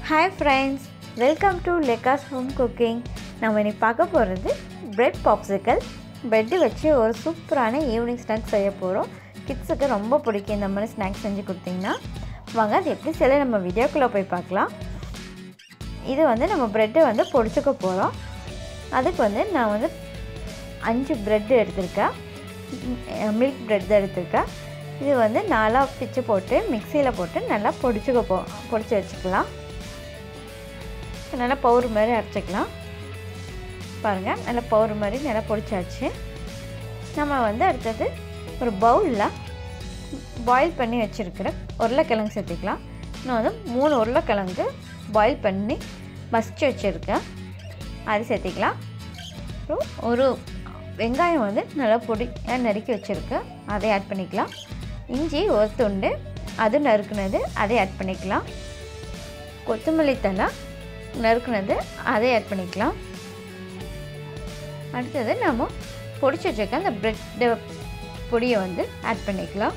hi friends welcome to Lekha's home cooking நம்ம இன்னைக்கு பார்க்க போகிறது பிரெட் பாப்சிக்கல் ப்ரெட்டு வச்சு ஒரு சூப்பரான ஈவினிங் ஸ்நாக்ஸ் செய்ய போகிறோம் கிட்ஸுக்கு ரொம்ப பிடிக்கும் இந்த மாதிரி ஸ்நாக்ஸ் செஞ்சு கொடுத்தீங்கன்னா வாங்க அது எப்படி செய்ய நம்ம வீடியோக்குள்ளே போய் பார்க்கலாம் இது வந்து நம்ம ப்ரெட்டை வந்து பொடிச்சுக்க போகிறோம் அதுக்கு வந்து நான் வந்து அஞ்சு ப்ரெட்டு எடுத்திருக்கேன் மில்க் ப்ரெட் எடுத்திருக்கேன் இது வந்து நாலாக பிச்சு போட்டு மிக்சியில் போட்டு நல்லா பொடிச்சுக்க போ பொடிச்சு வச்சுக்கலாம் நல்லா பவுர் மாதிரி அரைச்சிக்கலாம் பாருங்கள் நல்லா பவுர் மாதிரி நல்லா பொடிச்சாச்சு நம்ம வந்து அடுத்தது ஒரு பவுலில் பாயில் பண்ணி வச்சுருக்கிற உருளைக்கிழங்கு சேர்த்துக்கலாம் இன்னும் வந்து மூணு உருளைக்கிழங்கு பாயில் பண்ணி மசிச்சு வச்சுருக்கேன் அது சேர்த்திக்கலாம் அப்புறம் ஒரு வெங்காயம் வந்து நல்லா பொடியாக நறுக்கி வச்சுருக்கேன் அதை ஆட் பண்ணிக்கலாம் இஞ்சி ஒரு துண்டு அது நறுக்குனது அதை ஆட் பண்ணிக்கலாம் கொத்தமல்லி தலை நறுக்குனது அதை ஆட் பண்ணிக்கலாம் அடுத்தது நம்ம பொடிச்சு வச்சுருக்க அந்த ப்ரெட் பொடியை வந்து ஆட் பண்ணிக்கலாம்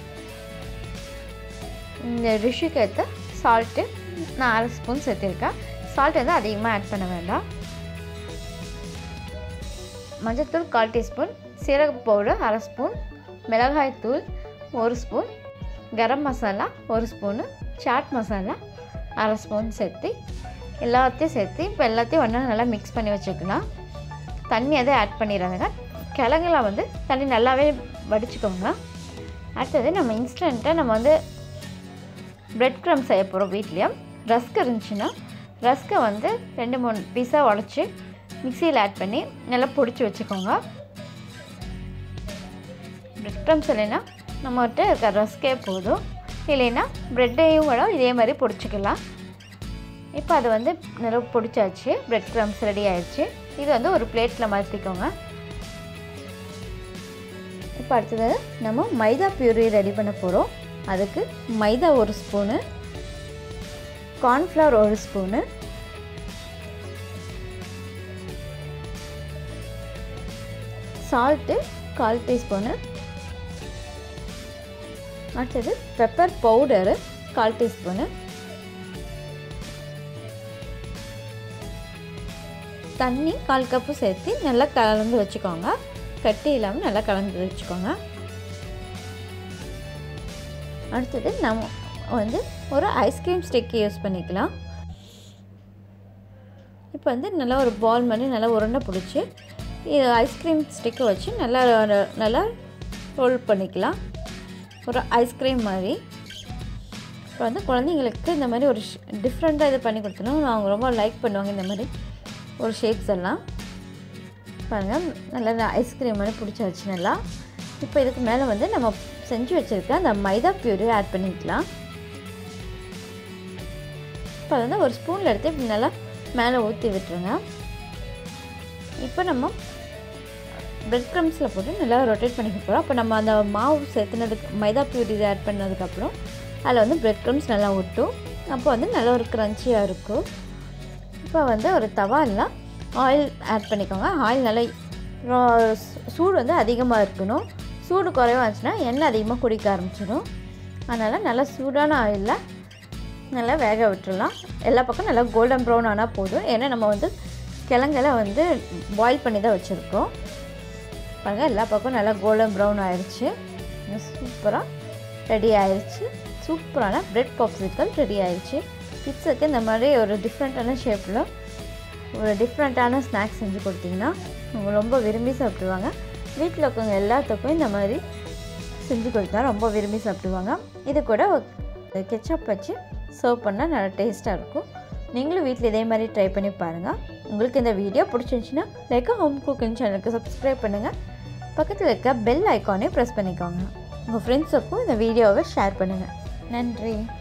இந்த ரிஷுக்கு ஏற்ற சால்ட்டு நான் அரை ஸ்பூன் சேர்த்துருக்கேன் சால்ட் வந்து அதிகமாக ஆட் பண்ண வேண்டாம் மஞ்சள்தூள் கால் டீஸ்பூன் சீரக பவுடர் அரை ஸ்பூன் மிளகாய் தூள் ஒரு ஸ்பூன் கரம் மசாலா ஒரு ஸ்பூனு சாட் மசாலா அரை ஸ்பூன் சேர்த்து எல்லாத்தையும் சேர்த்து இப்போ எல்லாத்தையும் ஒன்றா நல்லா மிக்ஸ் பண்ணி வச்சுக்கலாம் தண்ணி அதை ஆட் பண்ணிடுறாங்க கிழங்குல வந்து தண்ணி நல்லாவே வடிச்சுக்கோங்க அடுத்தது நம்ம இன்ஸ்டண்ட்டாக நம்ம வந்து ப்ரெட் க்ரம் செய்ய போகிறோம் வீட்லேயே ரஸ்க் இருந்துச்சுன்னா ரஸ்க்கை வந்து ரெண்டு மூணு பீஸாக உடச்சி மிக்சியில் ஆட் பண்ணி நல்லா பொடிச்சு வச்சுக்கோங்க ப்ரெட் க்ரம்ஸ் இல்லைன்னா நம்மகிட்ட இருக்க ரஸ்கே போதும் இல்லைன்னா ப்ரெட்டையும் கூட இதே மாதிரி பொடிச்சிக்கலாம் இப்போ அது வந்து நல்லா பொடிச்சாச்சு ப்ரெட் க்ரம்ஸ் ரெடி ஆயிடுச்சு இது வந்து ஒரு பிளேட்டில் மாற்றிக்கோங்க இப்போ அடுத்தது நம்ம மைதா பியூரி ரெடி பண்ண போகிறோம் அதுக்கு மைதா ஒரு ஸ்பூனு கார்ன்ஃப்ளவர் ஒரு ஸ்பூனு சால்ட்டு கால் டீஸ்பூனு அடுத்தது பெப்பர் பவுடரு கால் டீஸ்பூனு தண்ணி கால் கப்பு சேர்த்து நல்லா கலந்து வச்சுக்கோங்க கட்டி இல்லாமல் நல்லா கலந்து வச்சுக்கோங்க அடுத்தது நம்ம வந்து ஒரு ஐஸ்கிரீம் ஸ்டிக் யூஸ் பண்ணிக்கலாம் இப்போ வந்து நல்லா ஒரு பால் மாதிரி நல்லா உருண்டை பிடிச்சி இது ஐஸ்கிரீம் ஸ்டிக்கை வச்சு நல்லா நல்லா ரோல் பண்ணிக்கலாம் ஒரு ஐஸ்கிரீம் மாதிரி இப்போ வந்து குழந்தைங்களுக்கு இந்த மாதிரி ஒரு டிஃப்ரெண்ட்டாக இது பண்ணி கொடுத்தோன்னா அவங்க ரொம்ப லைக் பண்ணுவாங்க இந்த மாதிரி ஒரு ஷேப்ஸ் எல்லாம் பாருங்கள் நல்லா ஐஸ்கிரீம் மாதிரி பிடிச்சாச்சு நல்லா இப்போ இதுக்கு மேலே வந்து நம்ம செஞ்சு வச்சுருக்க அந்த மைதா பியூரி ஆட் பண்ணிக்கலாம் இப்போ வந்து ஒரு ஸ்பூனில் எடுத்து இப்படி நல்லா மேலே ஊற்றி விட்டுருங்க இப்போ நம்ம ப்ரெட் க்ரம்ஸில் போட்டு நல்லா ரொட்டேட் பண்ணிக்க போகிறோம் அப்போ நம்ம அந்த மாவு சேர்த்துனதுக்கு மைதா பியூரி ஆட் பண்ணதுக்கப்புறம் அதில் வந்து ப்ரெட் க்ரம்ஸ் நல்லா ஒட்டும் அப்போ வந்து நல்லா ஒரு க்ரன்ச்சியாக இருக்கும் இப்போ வந்து ஒரு தவாலில் ஆயில் ஆட் பண்ணிக்கோங்க ஆயில் நல்லா சூடு வந்து அதிகமாக இருக்கணும் சூடு குறைவாக இருந்துச்சுன்னா எண்ணெய் அதிகமாக குடிக்க ஆரம்பிச்சிடும் அதனால் நல்லா சூடான ஆயிலில் நல்லா வேக விட்டுடலாம் எல்லா பக்கம் நல்லா கோல்டன் ப்ரௌன் ஆனால் போதும் ஏன்னா நம்ம வந்து கிழங்கெல்லாம் வந்து பாயில் பண்ணி தான் வச்சுருக்கோம் பாருங்கள் எல்லா பக்கம் நல்லா கோல்டன் ப்ரௌன் ஆயிடுச்சு சூப்பராக ரெடி ஆயிடுச்சு சூப்பரான ப்ரெட் பாப்சிக்கல் ரெடி ஆயிடுச்சு கிட்ஸுக்கு இந்த மாதிரி ஒரு டிஃப்ரெண்ட்டான ஷேப்பில் ஒரு டிஃப்ரெண்ட்டான ஸ்நாக்ஸ் செஞ்சு கொடுத்தீங்கன்னா அவங்க ரொம்ப விரும்பி சாப்பிடுவாங்க வீட்டில் இருக்கவங்க எல்லாத்துக்கும் இந்த மாதிரி செஞ்சு கொடுத்தா ரொம்ப விரும்பி சாப்பிடுவாங்க இது கூட கெச்சப் வச்சு சர்வ் பண்ணால் நல்லா டேஸ்ட்டாக இருக்கும் நீங்களும் வீட்டில் இதே மாதிரி ட்ரை பண்ணி பாருங்கள் உங்களுக்கு இந்த வீடியோ பிடிச்சிருந்துச்சின்னா லைக் ஹோம் குக்கிங் சேனலுக்கு சப்ஸ்கிரைப் பண்ணுங்கள் பக்கத்தில் இருக்க பெல் ஐக்கானே ப்ரெஸ் பண்ணிக்கோங்க உங்கள் ஃப்ரெண்ட்ஸுக்கும் இந்த வீடியோவை ஷேர் பண்ணுங்கள் நன்றி